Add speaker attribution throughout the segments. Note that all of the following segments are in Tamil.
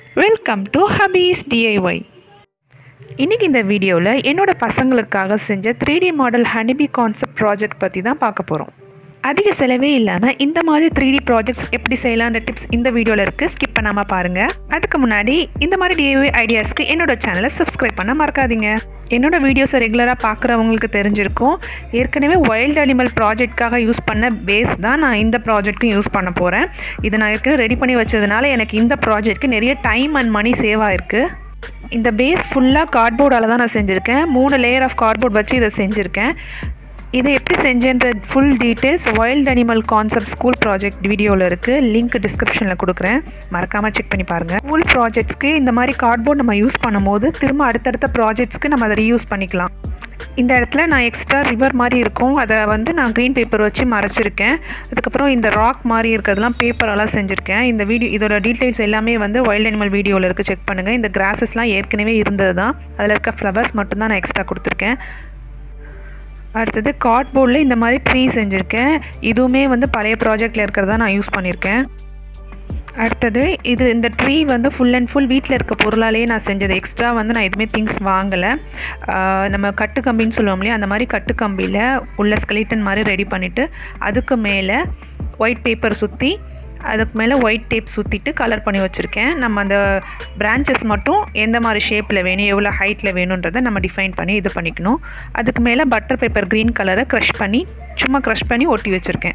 Speaker 1: வெல்கம் டு ஹபீஸ் டிஐஒய் இன்றைக்கி இந்த வீடியோவில் என்னோட பசங்களுக்காக செஞ்ச three D model honeybee concept project பற்றி தான் பார்க்க போகிறோம் அதிக செலவே இல்லாமல் இந்த மாதிரி த்ரீ டி ப்ராஜெக்ட்ஸ் எப்படி செய்யலான்ற டிப்ஸ் இந்த வீடியோவில் இருக்குது ஸ்கிப் பண்ணாமல் பாருங்கள் அதுக்கு முன்னாடி இந்த மாதிரி டிஐஒய் ஐடியாஸ்க்கு என்னோட சேனலை சப்ஸ்கிரைப் பண்ண மறக்காதீங்க என்னோட வீடியோஸை ரெகுலராக பார்க்குறவங்களுக்கு தெரிஞ்சிருக்கும் ஏற்கனவே வைல்ட் அனிமல் ப்ராஜெக்ட்காக யூஸ் பண்ண பேஸ் தான் நான் இந்த ப்ராஜெக்ட்க்கும் யூஸ் பண்ண போகிறேன் இதை நான் ஏற்கனவே ரெடி பண்ணி வச்சதுனால எனக்கு இந்த ப்ராஜெக்ட்க்கு நிறைய டைம் அண்ட் மணி சேவ் ஆயிருக்கு இந்த பேஸ் ஃபுல்லாக கார்ட்போர்டால் தான் நான் செஞ்சுருக்கேன் மூணு லேயர் ஆஃப் கார்ட்போர்ட் வச்சு இதை செஞ்சுருக்கேன் இதை எப்படி செஞ்சேன்ற full details wild animal concept school project வீடியோவில் இருக்குது லிங்க் டிஸ்கிரிப்ஷனில் கொடுக்குறேன் மறக்காமல் செக் பண்ணி பாருங்கள் ஸ்கூல் ப்ராஜெக்ட்ஸ்க்கு இந்த மாதிரி கார்ட்போர்ட் நம்ம யூஸ் பண்ணும்போது திரும்ப அடுத்தடுத்த ப்ராஜெக்ட்ஸ்க்கு நம்ம அதை ரீயூஸ் பண்ணிக்கலாம் இந்த இடத்துல நான் எக்ஸ்ட்ரா ரிவர் மாதிரி இருக்கும் அதை வந்து நான் க்ரீன் பேப்பர் வச்சு மறைச்சிருக்கேன் அதுக்கப்புறம் இந்த ராக் மாதிரி இருக்கிறதுலாம் பேப்பரெல்லாம் செஞ்சுருக்கேன் இந்த வீடியோ இதோட டீட்டெயில்ஸ் எல்லாமே வந்து வைல்ட் அனிமல் வீடியோவில் இருக்குது செக் பண்ணுங்கள் இந்த கிராஸஸ்லாம் ஏற்கனவே இருந்தது தான் அதில் இருக்க ஃப்ளவர்ஸ் மட்டும்தான் நான் எக்ஸ்ட்ரா கொடுத்துருக்கேன் அடுத்தது கார்ட்போர்டில் இந்த மாதிரி ட்ரீ செஞ்சுருக்கேன் இதுவுமே வந்து பழைய ப்ராஜெக்டில் இருக்கிறதா நான் யூஸ் பண்ணியிருக்கேன் அடுத்தது இது இந்த ட்ரீ வந்து ஃபுல் அண்ட் ஃபுல் வீட்டில் இருக்க பொருளாலேயே நான் செஞ்சது எக்ஸ்ட்ரா வந்து நான் எதுவுமே திங்ஸ் வாங்கலை நம்ம கட்டு கம்பின்னு சொல்லுவோம் இல்லையா அந்த மாதிரி கட்டு கம்பியில் உள்ள ஸ்கெலிட்டன் மாதிரி ரெடி பண்ணிவிட்டு அதுக்கு மேலே ஒயிட் பேப்பர் சுற்றி அதுக்கு மேலே ஒயிட் டேப் சுற்றிட்டு கலர் பண்ணி வச்சுருக்கேன் நம்ம அந்த பிரான்ச்சஸ் மட்டும் எந்த மாதிரி ஷேப்பில் வேணும் எவ்வளோ ஹைட்டில் வேணுன்றதை நம்ம டிஃபைன் பண்ணி இது பண்ணிக்கணும் அதுக்கு மேலே பட்டர் பேப்பர் க்ரீன் கலரை க்ரஷ் பண்ணி சும்மா க்ரஷ் பண்ணி ஒட்டி வச்சுருக்கேன்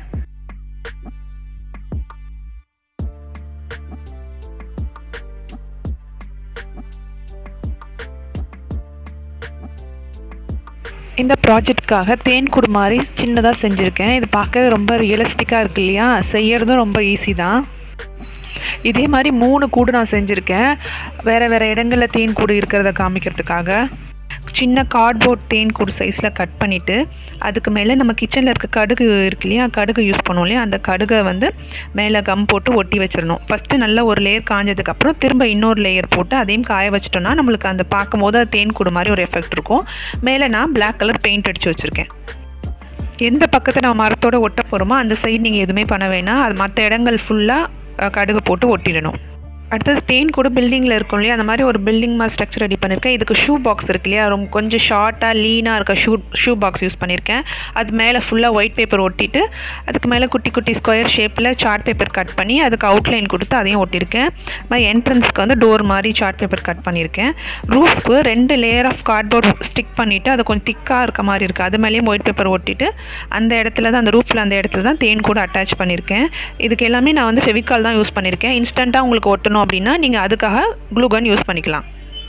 Speaker 1: இந்த ப்ராஜெக்ட்காக தேன் கூடு மாதிரி சின்னதாக செஞ்சுருக்கேன் இது பார்க்கவே ரொம்ப ரியலிஸ்டிக்காக இருக்கு இல்லையா செய்யறதும் ரொம்ப ஈஸி தான் இதே மாதிரி மூணு கூடு நான் செஞ்சுருக்கேன் வேறு வேறு இடங்களில் தேன் கூடு இருக்கிறத காமிக்கிறதுக்காக சின்ன கார்ட்போர்ட் தேன் கூடு சைஸில் கட் பண்ணிவிட்டு அதுக்கு மேலே நம்ம கிச்சனில் இருக்க கடுகு இருக்கு இல்லையா கடுகு யூஸ் பண்ணுவோம் இல்லையா அந்த கடுகை வந்து மேலே கம் போட்டு ஒட்டி வச்சிடணும் ஃபஸ்ட்டு நல்லா ஒரு லேயர் காஞ்சதுக்கப்புறம் திரும்ப இன்னொரு லேயர் போட்டு அதையும் காய வச்சிட்டோம்னா நம்மளுக்கு அந்த பார்க்கும்போது அது தேன் கூடு மாதிரி ஒரு எஃபெக்ட் இருக்கும் மேலே நான் பிளாக் கலர் பெயிண்ட் அடித்து வச்சுருக்கேன் எந்த பக்கத்தை நம்ம மரத்தோடு ஒட்ட போகிறோமோ அந்த சைடு நீங்கள் எதுவுமே பண்ண வேணாம் அது மற்ற இடங்கள் ஃபுல்லாக கடுகு போட்டு ஒட்டிடணும் அடுத்தது தேன் கூட பில்டிங்கில் இருக்கும் இல்லையா அந்த மாதிரி ஒரு பில்டிங் மாதிரி ஸ்ட்ரக்சர் ரெடி பண்ணியிருக்கேன் இதுக்கு ஷூ பாக்ஸ் இருக்கு இல்லையா ரொம்ப கொஞ்சம் ஷார்ட்டாக லீனாக இருக்க ஷூ ஷூ பாக்ஸ் யூஸ் பண்ணியிருக்கேன் அது மேலே ஃபுல்லாக ஒயிட் பேப்பர் ஒட்டிட்டு அதுக்கு மேலே குட்டி குட்டி ஸ்கொயர் ஷேப்பில் சார்ட் பேப்பர் கட் பண்ணி அதுக்கு அவுட்லைன் கொடுத்து அதையும் ஒட்டியிருக்கேன் மாதிரி என்ட்ரன்ஸ்க்கு வந்து டோர் மாதிரி சார்ட் பேப்பர் கட் பண்ணியிருக்கேன் ரூஃப்க்கு ரெண்டு லேயர் ஆஃப் கார்ட்போர்ட் ஸ்டிக் பண்ணிவிட்டு அது கொஞ்சம் திக்காக இருக்க மாதிரி இருக்குது அது மேலேயும் ஒயிட் பேப்பர் ஒட்டிட்டு அந்த இடத்துல தான் அந்த ரூஃபில் அந்த இடத்துல தான் தேன் கூட அட்டாச் பண்ணியிருக்கேன் இதுக்கு எல்லாமே நான் வந்து ஃபெவிகால் தான் யூஸ் பண்ணியிருக்கேன் இன்ஸ்டண்ட்டாக உங்களுக்கு ஒட்டணும் பண்ணணும் அப்படின்னா நீங்கள் அதுக்காக க்ளூகன் யூஸ் பண்ணிக்கலாம்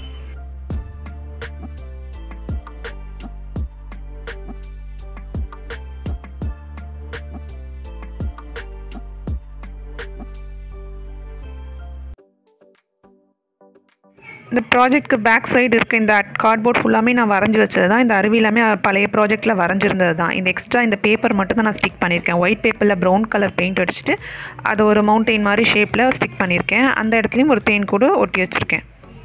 Speaker 1: இந்த ப்ராஜெக்ட்க்கு பேக் சைடு இருக்க இந்த கார்ட்போர்ட் ஃபுல்லாமே நான் வரைஞ்சி வச்சது தான் இந்த அருவி எல்லாமே பழைய ப்ராஜெக்ட்டில் வரைஞ்சிருந்தது தான் இந்த எக்ஸ்ட்ரா இந்த பேப்பர் மட்டும் தான் நான் ஸ்டிக் பண்ணியிருக்கேன் ஒயிட் பேப்பரில் ப்ரௌன் கலர் பெயிண்ட் அடிச்சுட்டு அது ஒரு மவுண்டெயின் மாதிரி ஷேப்பில் ஸ்டிக் பண்ணியிருக்கேன் அந்த இடத்துலையும் ஒரு தேன் கூட ஒட்டி வச்சுருக்கேன்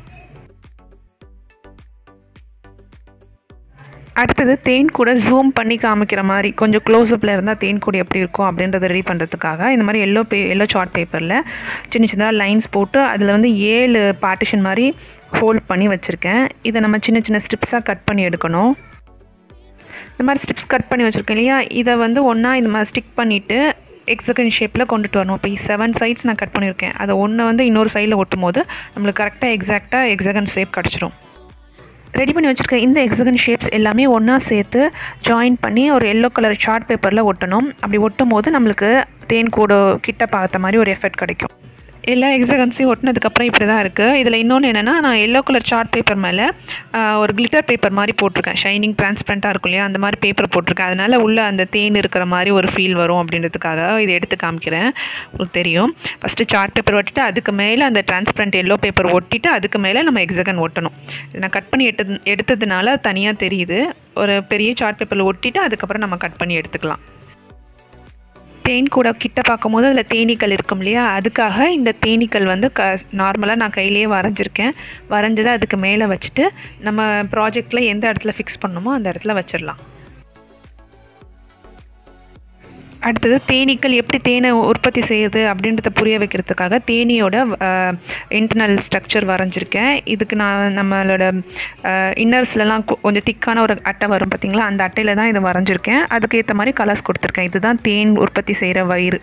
Speaker 1: அடுத்தது தேன் கூட ஜூம் பண்ணி காமிக்கிற மாதிரி கொஞ்சம் க்ளோஸ்அப்பில் இருந்தால் தேன் கூட எப்படி இருக்கும் அப்படின்றத ரெடி பண்ணுறதுக்காக இந்த மாதிரி எல்லோ பே எல்லோ சார்ட் பேப்பரில் சின்ன சின்னதாக லைன்ஸ் போட்டு அதில் வந்து ஏழு பார்ட்டிஷன் மாதிரி ஹோல்ட் பண்ணி வச்சுருக்கேன் இதை நம்ம சின்ன சின்ன ஸ்ட்ரிப்ஸாக கட் பண்ணி எடுக்கணும் இந்த மாதிரி ஸ்ட்ரிப்ஸ் கட் பண்ணி வச்சுருக்கேன் இல்லையா இதை வந்து ஒன்றா இந்த மாதிரி ஸ்டிக் பண்ணிவிட்டு எக்ஸகன் ஷேப்பில் கொண்டுட்டு வரணும் இப்போ செவன் சைட்ஸ் நான் கட் பண்ணியிருக்கேன் அதை ஒன்று வந்து இன்னொரு சைடில் ஒட்டும் போது நம்மளுக்கு கரெக்டாக எக்ஸாக்டாக எக்ஸகன் ஷேப் கிடச்சிரும் ரெடி பண்ணி வச்சுருக்க இந்த எக்ஸகன் ஷேப்ஸ் எல்லாமே ஒன்றா சேர்த்து ஜாயின் பண்ணி ஒரு எல்லோ கலர் சார்ட் பேப்பரில் ஒட்டணும் அப்படி ஒட்டும் போது நம்மளுக்கு தேன் கூடு கிட்ட பார்த்த மாதிரி ஒரு எஃபெக்ட் கிடைக்கும் எல்லா எக்ஸகன்ஸையும் ஒட்டினதுக்கப்புறம் இப்படி தான் இருக்குது இதில் இன்னொன்று என்னென்னா நான் எல்லோ கலர் சார்ட் பேப்பர் மேலே ஒரு கிளிட்டர் பேப்பர் மாதிரி போட்டிருக்கேன் ஷைனிங் டிரான்ஸ்பரண்ட்டாக இருக்கும் இல்லையா அந்த மாதிரி பேப்பர் போட்டிருக்கேன் அதனால் உள்ளே அந்த தேன் இருக்கிற மாதிரி ஒரு ஃபீல் வரும் அப்படின்றதுக்காக இதை எடுத்து காமிக்கிறேன் உங்களுக்கு தெரியும் ஃபஸ்ட்டு சார்ட் பேப்பர் ஒட்டிட்டு அதுக்கு மேலே அந்த டிரான்ஸ்பரண்ட் எல்லோ பேப்பர் ஒட்டிட்டு அதுக்கு மேலே நம்ம எக்ஸகன் ஒட்டணும் நான் கட் பண்ணி எடுத்து எடுத்ததுனால தனியாக தெரியுது ஒரு பெரிய சார்ட் பேப்பரில் ஒட்டிட்டு அதுக்கப்புறம் நம்ம கட் பண்ணி எடுத்துக்கலாம் தேன் கூட கிட்ட பார்க்கும்போது அதில் தேனீக்கள் இருக்கும் இல்லையா அதுக்காக இந்த தேனீக்கள் வந்து க நார்மலாக நான் கையிலேயே வரைஞ்சிருக்கேன் வரைஞ்சதை அதுக்கு மேலே வச்சுட்டு நம்ம ப்ராஜெக்டில் எந்த இடத்துல ஃபிக்ஸ் பண்ணணுமோ அந்த இடத்துல வச்சிடலாம் அடுத்தது தேனீக்கள் எப்படி தேனை உற்பத்தி செய்யுது அப்படின்றத புரிய வைக்கிறதுக்காக தேனியோட இன்டர்னல் ஸ்ட்ரக்சர் வரைஞ்சிருக்கேன் இதுக்கு நான் நம்மளோட இன்னர்ஸ்லலாம் கொஞ்சம் திக்கான ஒரு அட்டை வரும் பார்த்திங்களா அந்த அட்டையில் தான் இதை வரைஞ்சிருக்கேன் அதுக்கு ஏற்ற மாதிரி கலர்ஸ் கொடுத்துருக்கேன் இதுதான் தேன் உற்பத்தி செய்கிற வயிறு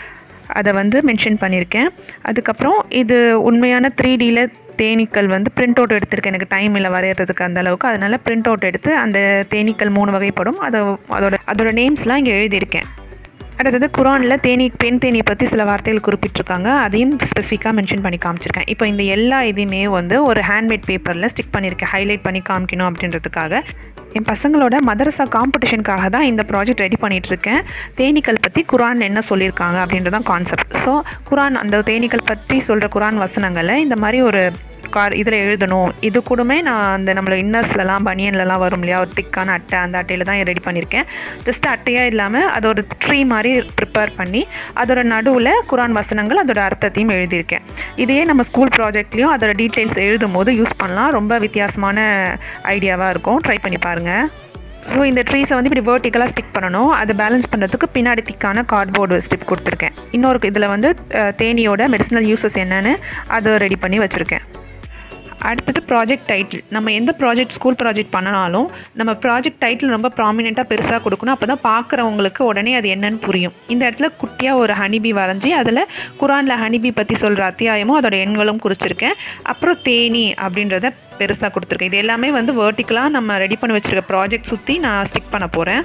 Speaker 1: அதை வந்து மென்ஷன் பண்ணியிருக்கேன் அதுக்கப்புறம் இது உண்மையான த்ரீ டியில் தேனீக்கள் வந்து பிரிண்ட் அவுட் எடுத்திருக்கேன் எனக்கு டைம் இல்லை வரைகிறதுக்கு அந்த அளவுக்கு அதனால் பிரிண்ட் அவுட் எடுத்து அந்த தேனீக்கள் மூணு வகைப்படும் அதை அதோட அதோட நேம்ஸ்லாம் இங்கே எழுதியிருக்கேன் அடுத்தது குரானில் தேனி பெண் தேனியை பற்றி சில வார்த்தைகள் குறிப்பிட்டிருக்காங்க அதையும் ஸ்பெசிஃபிக்காக மென்ஷன் பண்ணி காமிச்சிருக்கேன் இப்போ இந்த எல்லா இதையுமே வந்து ஒரு ஹேண்ட்மேட் பேப்பரில் ஸ்டிக் பண்ணியிருக்கேன் ஹைலைட் பண்ணி காமிக்கணும் அப்படின்றதுக்காக என் பசங்களோட மதரசா காம்படிஷனுக்காக தான் இந்த ப்ராஜெக்ட் ரெடி பண்ணிகிட்டு இருக்கேன் தேனீக்கள் பற்றி குரான் என்ன சொல்லியிருக்காங்க அப்படின்றதான் கான்செப்ட் ஸோ குரான் அந்த தேனீக்கள் பற்றி சொல்கிற குரான் வசனங்களை இந்த மாதிரி ஒரு கார் இதில் எழுதணும் இது கூடமே நான் அந்த நம்மளோட இன்னர்ஸ்லலாம் பனியன்லலாம் வரும் இல்லையா ஒரு திக்கான அட்டை அந்த அட்டையில் தான் ரெடி பண்ணியிருக்கேன் ஜஸ்ட் அட்டையாக இல்லாமல் அது ஒரு ட்ரீ மாதிரி ப்ரிப்பேர் பண்ணி அதோட நடுவில் குரான் வசனங்கள் அதோட அர்த்தத்தையும் எழுதியிருக்கேன் இதையே நம்ம ஸ்கூல் ப்ராஜெக்ட்லேயும் அதோட டீட்டெயில்ஸ் எழுதும் போது யூஸ் பண்ணலாம் ரொம்ப வித்தியாசமான ஐடியாவாக இருக்கும் ட்ரை பண்ணி பாருங்கள் ஸோ இந்த ட்ரீஸை வந்து இப்படி வேர்ட்டிக்கலாக ஸ்டிக் பண்ணணும் அது பேலன்ஸ் பண்ணுறதுக்கு பின்னாடி திக்கான கார்ட்போர்டு ஸ்டிப் கொடுத்துருக்கேன் இன்னொரு இதில் வந்து தேனியோட மெடிசனல் யூசஸ் என்னென்னு அதை ரெடி பண்ணி வச்சுருக்கேன் அடுத்தது ப்ராஜெக்ட் டைட்டில் நம்ம எந்த ப்ராஜெக்ட் ஸ்கூல் ப்ராஜெக்ட் பண்ணனாலும் நம்ம ப்ராஜெக்ட் டைட்டில் ரொம்ப ப்ராமினெண்ட்டாக பெருசாக கொடுக்கணும் அப்போ தான் பார்க்குறவங்களுக்கு உடனே அது என்னன்னு புரியும் இந்த இடத்துல குட்டியாக ஒரு ஹனிபி வரைஞ்சி அதில் குரானில் ஹனிபி பற்றி சொல்கிற அத்தியாயமும் அதோட எண்களும் குறிச்சிருக்கேன் அப்புறம் தேனி அப்படின்றத பெருசாக கொடுத்துருக்கேன் இது எல்லாமே வந்து வேர்ட்டிக்கலாக நம்ம ரெடி பண்ணி வச்சுருக்க ப்ராஜெக்ட் சுற்றி நான் ஸ்டிக் பண்ண போகிறேன்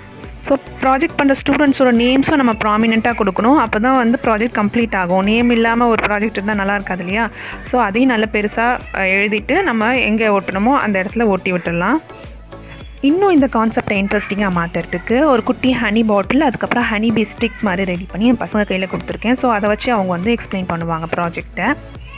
Speaker 1: ஸோ ப்ராஜெக்ட் பண்ணுற ஸ்டூடெண்ட்ஸோட நேம்ஸும் நம்ம ப்ராமினெண்ட்டாக கொடுக்கணும் அப்போ தான் வந்து ப்ராஜெக்ட் கம்ப்ளீட் ஆகும் நேம் இல்லாமல் ஒரு ப்ராஜெக்ட் இருந்தால் நல்லா இருக்காது இல்லையா ஸோ அதையும் நல்ல பெருசாக எழுதிட்டு நம்ம எங்கே ஓட்டணுமோ அந்த இடத்துல ஓட்டி விட்டுடலாம் இன்னும் இந்த கான்செப்டை இன்ட்ரெஸ்டிங்காக மாற்றுறதுக்கு ஒரு குட்டி ஹனி பாட்டில் அதுக்கப்புறம் ஹனி பி ஸ்டிக் மாதிரி ரெடி பண்ணி என் பசங்க கையில் கொடுத்துருக்கேன் ஸோ அதை வச்சு அவங்க வந்து எக்ஸ்பிளைன் பண்ணுவாங்க ப்ராஜெக்டை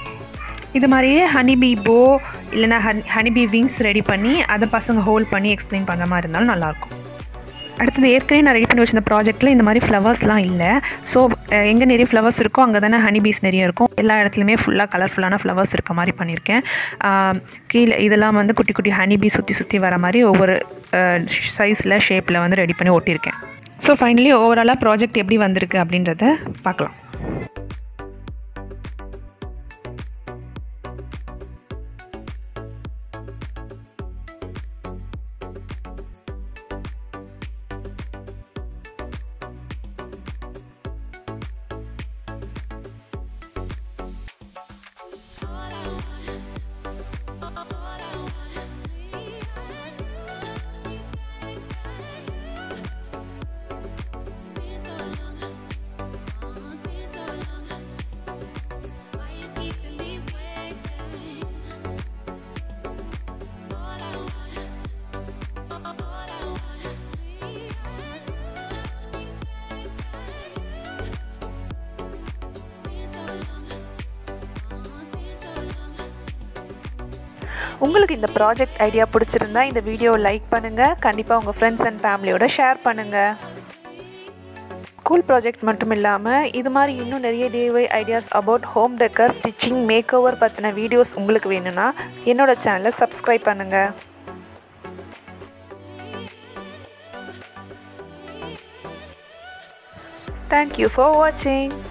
Speaker 1: இது மாதிரியே ஹனிபி போ இல்லைனா ஹன் ஹனிபி விங்ஸ் ரெடி பண்ணி அதை பசங்க ஹோல்ட் பண்ணி எக்ஸ்பிளைன் பண்ணுற மாதிரி இருந்தாலும் நல்லாயிருக்கும் அடுத்தது ஏற்கனவே நான் ரெடி பண்ணி வச்சிருந்த ப்ராஜெக்ட்டில் இந்த மாதிரி ஃப்ளவர்ஸ்லாம் இல்லை ஸோ எங்கே நிறைய ஃப்ளவர்ஸ் இருக்கோ அங்கே தானே ஹனிபீஸ் நிறைய இருக்கும் எல்லா இடத்துலையுமே ஃபுல்லாக கலர்ஃபுல்லான ஃப்ளவர்ஸ் இருக்க மாதிரி பண்ணியிருக்கேன் கீழே இதெல்லாம் வந்து குட்டி குட்டி ஹனிபீ சுற்றி சுற்றி வர மாதிரி ஒவ்வொரு சைஸில் ஷேப்பில் வந்து ரெடி பண்ணி ஒட்டியிருக்கேன் ஸோ ஃபைனலி ஓவராலாக ப்ராஜெக்ட் எப்படி வந்திருக்கு அப்படின்றத பார்க்கலாம்
Speaker 2: உங்களுக்கு இந்த ப்ராஜெக்ட் ஐடியா பிடிச்சிருந்தா இந்த வீடியோவை லைக் பண்ணுங்கள் கண்டிப்பாக உங்கள் ஃப்ரெண்ட்ஸ் அண்ட் ஃபேமிலியோட ஷேர் பண்ணுங்கள் ஸ்கூல் ப்ராஜெக்ட் மட்டும் இல்லாமல் இது மாதிரி இன்னும் நிறைய DIY ideas about home decor stitching makeover பற்றின வீடியோஸ் உங்களுக்கு வேணும்னா என்னோட சேனலை சப்ஸ்கிரைப் பண்ணுங்கள் தேங்க்யூ ஃபார் வாட்சிங்